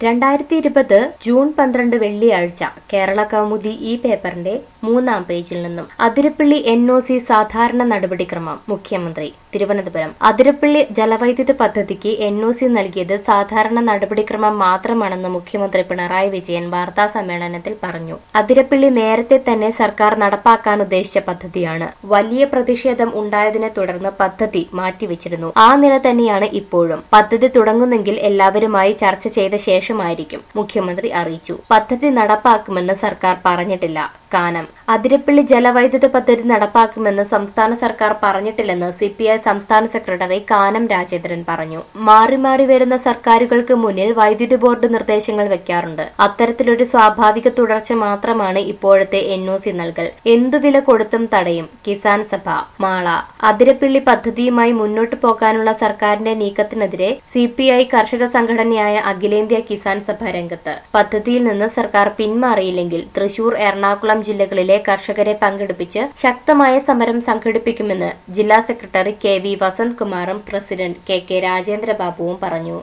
രണ്ടായിരത്തി ഇരുപത് ജൂൺ പന്ത്രണ്ട് വെള്ളിയാഴ്ച കേരള കൗമുദി ഈ പേപ്പറിന്റെ മൂന്നാം പേജിൽ നിന്നും അതിരപ്പള്ളി എൻ ഒ സി സാധാരണ നടപടിക്രമം മുഖ്യമന്ത്രി തിരുവനന്തപുരം അതിരപ്പള്ളി ജലവൈദ്യുത പദ്ധതിക്ക് എൻ ഒ സി നൽകിയത് സാധാരണ നടപടിക്രമം മാത്രമാണെന്ന് മുഖ്യമന്ത്രി പിണറായി വിജയൻ വാർത്താ സമ്മേളനത്തിൽ പറഞ്ഞു അതിരപ്പള്ളി നേരത്തെ തന്നെ സർക്കാർ നടപ്പാക്കാൻ ഉദ്ദേശിച്ച പദ്ധതിയാണ് വലിയ പ്രതിഷേധം ഉണ്ടായതിനെ തുടർന്ന് പദ്ധതി മാറ്റിവെച്ചിരുന്നു ആ നില തന്നെയാണ് ഇപ്പോഴും പദ്ധതി തുടങ്ങുന്നെങ്കിൽ എല്ലാവരുമായി ചർച്ച ചെയ്ത ശേഷമായിരിക്കും മുഖ്യമന്ത്രി അറിയിച്ചു പദ്ധതി നടപ്പാക്കുമെന്ന് സർക്കാർ പറഞ്ഞിട്ടില്ല കാനം അതിരപ്പള്ളി ജലവൈദ്യുത പദ്ധതി നടപ്പാക്കുമെന്ന് സംസ്ഥാന സർക്കാർ പറഞ്ഞിട്ടില്ലെന്ന് സിപിഐ സംസ്ഥാന സെക്രട്ടറി കാനം രാജേന്ദ്രൻ പറഞ്ഞു മാറി മാറി വരുന്ന സർക്കാരുകൾക്ക് മുന്നിൽ വൈദ്യുതി ബോർഡ് നിർദ്ദേശങ്ങൾ വെക്കാറുണ്ട് അത്തരത്തിലൊരു സ്വാഭാവിക തുടർച്ച മാത്രമാണ് ഇപ്പോഴത്തെ എൻ ഒ സി നൽകൽ എന്തു വില കൊടുത്തും തടയും കിസാൻ സഭ മാള അതിരപ്പള്ളി പദ്ധതിയുമായി മുന്നോട്ടു പോകാനുള്ള സർക്കാരിന്റെ നീക്കത്തിനെതിരെ സിപിഐ കർഷക സംഘടനയായ അഖിലേന്ത്യാ കിസാൻ സഭ രംഗത്ത് പദ്ധതിയിൽ നിന്ന് സർക്കാർ പിന്മാറിയില്ലെങ്കിൽ തൃശൂർ എറണാകുളം ജില്ലകളിലെ കർഷകരെ പങ്കെടുപ്പിച്ച് ശക്തമായ സമരം സംഘടിപ്പിക്കുമെന്ന് ജില്ലാ സെക്രട്ടറി കെ വി വസന്ത് കുമാറും പ്രസിഡന്റ് കെ കെ രാജേന്ദ്രബാബുവും പറഞ്ഞു